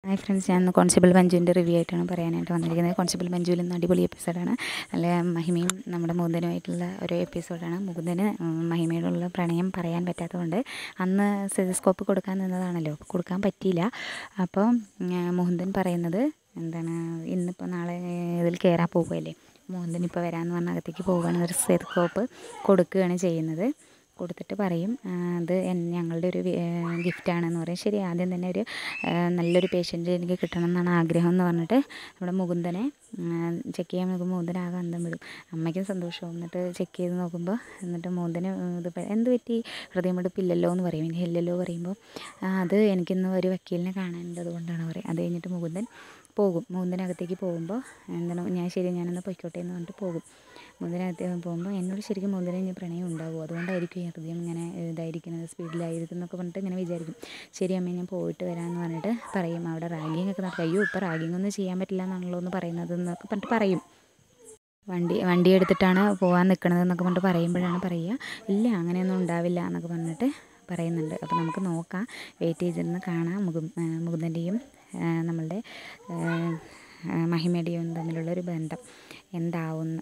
hi friends ഞാൻ constable മഞ്ജുവിൻ്റെ review ആയിട്ടാണ് പറയാനായിട്ട് വന്നിരിക്കുന്നത് കോൺസ്റ്റബിൾ മഞ്ജുവിൽ നിന്ന് അടിപൊളി എപ്പിസോഡാണ് നല്ല മഹിമയും നമ്മുടെ മുകുന്ദനുമായിട്ടുള്ള ഒരു എപ്പിസോഡാണ് മുകുന്ദന് മഹിമയോടുള്ള പ്രണയം പറയാൻ പറ്റാത്തതുകൊണ്ട് അന്ന് സെതസ്കോപ്പ് കൊടുക്കാൻ നിന്നതാണല്ലോ അപ്പോൾ കൊടുക്കാൻ പറ്റിയില്ല അപ്പോൾ മുകുന്ദൻ പറയുന്നത് എന്താണ് ഇന്നിപ്പോൾ നാളെ ഇതിൽ കയറാൻ പോകുമല്ലേ മുകുന്ദൻ ഇപ്പോൾ വരാമെന്ന് പറഞ്ഞ അകത്തേക്ക് പോവുകയാണ് ഒരു സെതസ്കോപ്പ് കൊടുക്കുകയാണ് ചെയ്യുന്നത് കൊടുത്തിട്ട് പറയും അത് ഞങ്ങളുടെ ഒരു ഗിഫ്റ്റാണെന്ന് പറയും ശരി ആദ്യം തന്നെ ഒരു നല്ലൊരു പേഷ്യൻ്റ് എനിക്ക് കിട്ടണം എന്നാണ് ആഗ്രഹം എന്ന് പറഞ്ഞിട്ട് നമ്മുടെ മുകുന്ദനെ ചെക്ക് ചെയ്യാൻ നോക്കുമ്പോൾ മുകുന്ദൻ ആകെ അന്തം വിടും അമ്മയ്ക്കും സന്തോഷവും എന്നിട്ട് ചെക്ക് ചെയ്ത് നോക്കുമ്പോൾ എന്നിട്ട് മുകുന്ദന് ഇത് എന്ത് പറ്റി ഹൃദയമെടുപ്പില്ലല്ലോ എന്ന് പറയും ഇനി ഇല്ലല്ലോ പറയുമ്പോൾ അത് എനിക്കിന്ന് ഒരു വക്കീലിനെ കാണാനുണ്ട് അതുകൊണ്ടാണ് പറയും അത് കഴിഞ്ഞിട്ട് മുകുന്ദൻ പോകും മുകുന്ദനകത്തേക്ക് പോകുമ്പോൾ എന്താണ് ഞാൻ ശരി ഞാനൊന്ന് പൊയ്ക്കോട്ടെ എന്ന് പറഞ്ഞിട്ട് പോകും മുകുന്ദനകത്ത് പോകുമ്പോൾ എന്നോട് ശരിക്കും മുകുന്ദന് ഇനി പ്രണയം ഉണ്ടാകുമോ അതുകൊണ്ടായിരിക്കും ഈ ഹൃദയം ഇങ്ങനെ ഇതായിരിക്കുന്നത് സ്പീഡിലായിരിക്കും എന്നൊക്കെ പറഞ്ഞിട്ട് ഇങ്ങനെ വിചാരിക്കും ശരി അമ്മ ഞാൻ പോയിട്ട് വരാമെന്ന് പറഞ്ഞിട്ട് പറയും അവിടെ റാഗിങ് ഒക്കെ നടക്കും അയ്യോ ഇപ്പോൾ റാഗിങ് ഒന്നും ചെയ്യാൻ പറ്റില്ല എന്നാണല്ലോ എന്ന് പറയുന്നത് എന്നൊക്കെ പറഞ്ഞിട്ട് പറയും വണ്ടി വണ്ടി എടുത്തിട്ടാണ് പോകാൻ നിൽക്കണത് എന്നൊക്കെ പറഞ്ഞിട്ട് പറയുമ്പോഴാണ് പറയുക ഇല്ല അങ്ങനെയൊന്നും ഉണ്ടാവില്ല എന്നൊക്കെ പറഞ്ഞിട്ട് പറയുന്നുണ്ട് അപ്പോൾ നമുക്ക് നോക്കാം വെയിറ്റ് ചെയ്തിരുന്ന് കാണാം മുകു മുകുന്ദൻ്റെയും നമ്മളുടെ മഹിമയുടെയും തമ്മിലുള്ളൊരു ബന്ധം എന്താവുമെന്ന്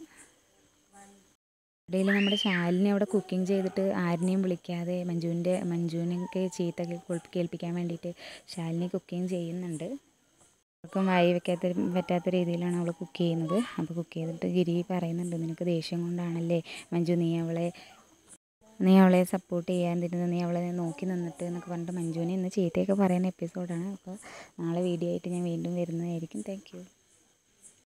ഇടയിൽ നമ്മുടെ ശാലിനെ അവിടെ കുക്കിംഗ് ചെയ്തിട്ട് ആരിനെയും വിളിക്കാതെ മഞ്ജുവിൻ്റെ മഞ്ജുവിനൊക്കെ ചീത്ത കേൾപ്പിക്കാൻ വേണ്ടിയിട്ട് ശാലിനി കുക്കിംഗ് ചെയ്യുന്നുണ്ട് ആർക്കും വായി വെക്കാത്ത പറ്റാത്ത രീതിയിലാണ് അവൾ കുക്ക് ചെയ്യുന്നത് അപ്പോൾ കുക്ക് ചെയ്തിട്ട് ഗിരി പറയുന്നുണ്ട് നിനക്ക് ദേഷ്യം കൊണ്ടാണല്ലേ മഞ്ജു നീ അവളെ നീ അവളെ സപ്പോർട്ട് ചെയ്യാതിരുന്നത് നീ അവളെ നോക്കി നിന്നിട്ട് എന്നൊക്കെ പറഞ്ഞിട്ട് മഞ്ജുവിനെ ഇന്ന് ചീത്തയൊക്കെ പറയുന്ന എപ്പിസോഡാണ് അപ്പോൾ നാളെ വീഡിയോ ആയിട്ട് ഞാൻ വീണ്ടും വരുന്നതായിരിക്കും താങ്ക്